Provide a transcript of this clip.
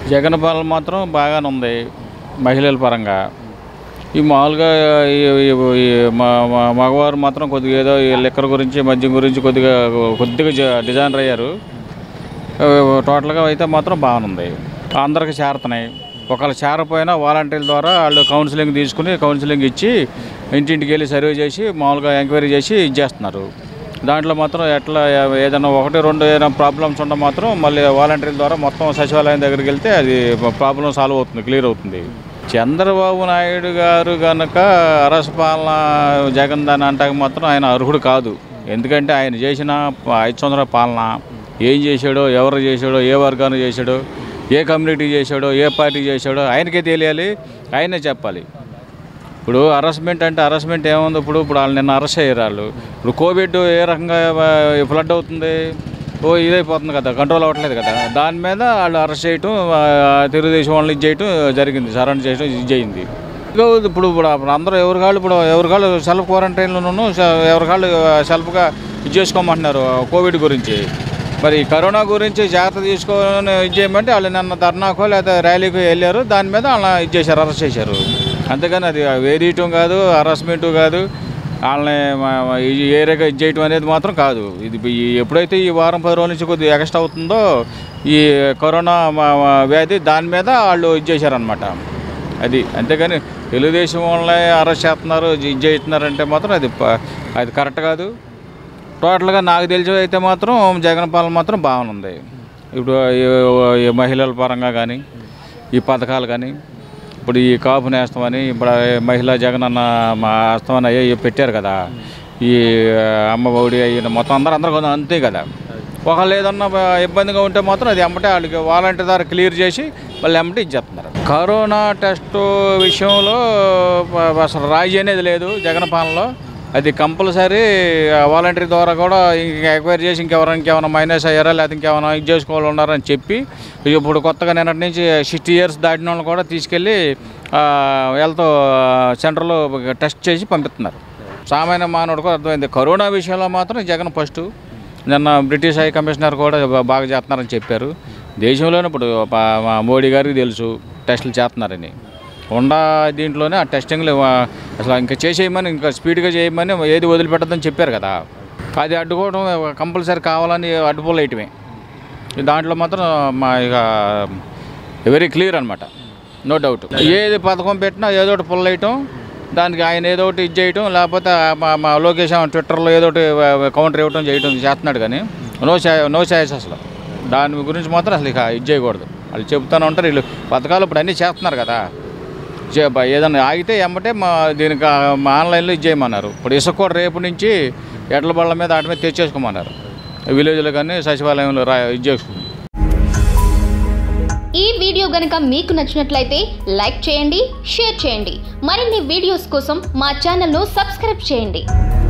జగన్ పాలన మాత్రం బాగానే ఉంది మహిళల పరంగా ఈ మామూలుగా ఈ- ఈ- ఈ మ- మ- మగవారు మాత్రం కొద్దిగా ఏదో ఈ లిక్కర్ గురించి మద్యం గురించి కొద్దిగా కొద్దిగా జ- డిజైనర్ అయ్యారు ఆ, టోటల్గా అయితే మాత్రం బాగానుంది అందరికి చేరుతున్నాయి ఒకళ్ళు చేరపోయినా వాలంటీర్ల ద్వారా వాళ్ళు కౌన్సిలింగ్ తీసుకుని కౌన్సిలింగ్ ఇచ్చి ఇంటింటికి వెళ్ళి సర్వే చేసి మామూలుగా ఎంక్వైరీ చేసి ఇచ్చేస్తున్నారు దాంట్లో మాత్రం ఎట్లా ఏదైనా ఒకటి రెండు ఏదైనా ప్రాబ్లమ్స్ ఉంటే మాత్రం మళ్ళీ వాలంటీర్ల ద్వారా మొత్తం సచివాలయం దగ్గరికి వెళ్తే అది ప్రాబ్లం సాల్వ్ అవుతుంది క్లియర్ అవుతుంది చంద్రబాబు నాయుడు గారు కనుక అరస పాలన జగన్ దాని అంటాక మాత్రం ఆయన అర్హుడు కాదు ఎందుకంటే ఆయన చేసిన ఐదు సంవత్సరాల పాలన ఏం చేశాడో ఎవరు చేశాడో ఏ వర్గాన్ని చేశాడో ఏ కమ్యూనిటీ చేశాడో ఏ పార్టీ చేశాడో ఆయనకే తెలియాలి ఆయనే చెప్పాలి ఇప్పుడు అరెస్ట్మెంట్ అంటే అరెస్ట్మెంట్ ఏముంది ఇప్పుడు ఇప్పుడు వాళ్ళు నిన్న అరెస్ట్ అయ్యారు వాళ్ళు ఇప్పుడు కోవిడ్ ఏ రకంగా ఫ్లడ్ అవుతుంది ఓ ఇదైపోతుంది కదా కంట్రోల్ అవ్వట్లేదు కదా దాని మీద వాళ్ళు అరెస్ట్ చేయటం ఆ, తెలుగుదేశం వాళ్ళని ఇది చేయటం జరిగింది సరెండర్ చేయటం ఇది చేయింది ఇదిగో ఇప్పుడు ఇప్పుడు అప్పుడు అందరూ ఎవరి కాళ్ళు ఇప్పుడు ఎవరి కాళ్ళు సెల్ఫ్ క్వారంటైన్లోనూ ఎవరి కాళ్ళు సెల్ఫ్గా ఇది చేసుకోమంటున్నారు కోవిడ్ గురించి మరి కరోనా గురించి జాగ్రత్త తీసుకొని ఇది చేయమంటే వాళ్ళు నిన్న ధర్నాకో లేదా ర్యాలీకో వెళ్ళారు దాని మీద వాళ్ళని ఇది చేశారు అరెస్ట్ చేశారు అంతేగాని అది వేరియటం కాదు హరాస్మెంటు కాదు వాళ్ళని మ- మ- ఈ ఏరియాగా ఇది చేయటం అనేది మాత్రం కాదు ఇది ఈ ఎప్పుడైతే ఈ వారం పది రోజుల నుంచి కొద్దిగా ఎక్స్ట్రా అవుతుందో ఈ కరోనా మ- మ- వ్యాధి దాని మీద వాళ్ళు ఇది చేశారనమాట అది అంతేగాని తెలుగుదేశం వాళ్ళని అరెస్ట్ చేస్తున్నారు ఇది చేస్తున్నారంటే మాత్రం అది ప- అది కరెక్ట్ కాదు టోటల్గా నాకు తెలిసి అయితే మాత్రం జగన్ పాలన మాత్రం బాగుంది ఇప్పుడు ఈ- ఈ మహిళల పరంగా కానీ ఈ పథకాలు కానీ ఇప్పుడు ఈ కాపు నేస్తామని ఇప్పుడు మహిళా జగన్ అన్న మా ఆస్తమని అయ్యి పెట్టారు కదా ఈ అమ్మ ఒడి అయ్యి మొత్తం అందరూ అందరూ కొంచెం అంతే కదా ఒకళ్ళు ఏదన్నా బ- ఇబ్బందిగా ఉంటే మాత్రం అది ఎమ్మటే వాళ్ళకి వాలంటీర్ ద్వారా క్లియర్ చేసి వాళ్ళు ఎమ్మటే ఇచ్చేస్తున్నారు కరోనా టెస్ట్ విషయంలో ప- అసలు రాజీ అనేది లేదు జగన్ పాలనలో అది కంపల్సరీ వాలంటీర్ ద్వారా కూడా ఇంకా ఎంక్వైరీ చేసి ఇంకెవరైనా ఇంకేమైనా మైనస్ అయ్యారా లేకపోతే ఇంకేమైనా ఇది చేసుకోవాలి ఉన్నారని చెప్పి ఇప్పుడు కొత్తగా నిన్నటి నుంచి సిక్స్టీ ఇయర్స్ దాటిన వాళ్ళు కూడా తీసుకెళ్ళి హెల్త్ సెంటర్లో టెస్ట్ చేసి పంపిస్తున్నారు సామాన్య మానవుడు కూడా అర్థమైంది కరోనా విషయంలో మాత్రం జగన్ ఫస్ట్ నిన్న బ్రిటిష్ హై కమిషనర్ కూడా బా- బాగా చేస్తున్నారని చెప్పారు దేశంలోనే ఇప్పుడు పా- మా మోడీ గారికి తెలుసు టెస్టులు చేస్తున్నారని ఉండా దీంట్లోనే ఆ టెస్టింగ్లు ఆ, అసలు ఇంకా చేసేయమని ఇంకా స్పీడ్గా చేయమని ఏది వదిలిపెట్టదని చెప్పారు కదా అది అడ్డుకోవడం కంపల్సరీ కావాలని అడ్డుపోలు వేయటమే దాంట్లో మాత్రం మా ఇక వెరీ క్లియర్ అనమాట నో డౌట్ ఏది పథకం పెట్టినా ఏదో ఒకటి పుల్ల వేయటం దానికి ఆయన ఏదో ఒకటి ఇది చేయటం లేకపోతే మా మా లోకేష్ ఏమో ట్విట్టర్లో ఏదో ఒకటి కౌంటర్ ఇవ్వటం చేయటం చేస్తున్నాడు కానీ నో చా నో ఛాయిస్ అసలు దాని గురించి మాత్రం అసలు ఇక ఇది చేయకూడదు వాళ్ళు చెప్తూనే ఉంటారు వీళ్ళు పథకాలు ఇప్పుడు అన్నీ చేస్తున్నారు కదా చే- బ- ఏదైనా ఆగితే ఎమ్మటే మా దీనికి ఆ మా ఆన్లైన్లో ఇది చేయమన్నారు ఇప్పుడు ఇసుక కూడా రేపు నుంచి ఎడ్ల బళ్ళ మీద వాటి మీద తెచ్చేసుకోమన్నారు విలేజ్లో కానీ సచివాలయంలో రా ఇది చేసుకుంటాం ఈ వీడియో గనుక మీకు నచ్చినట్లయితే లైక్ చేయండి షేర్ చేయండి మరిన్ని వీడియోస్ కోసం మా ఛానల్ను సబ్స్క్రైబ్ చేయండి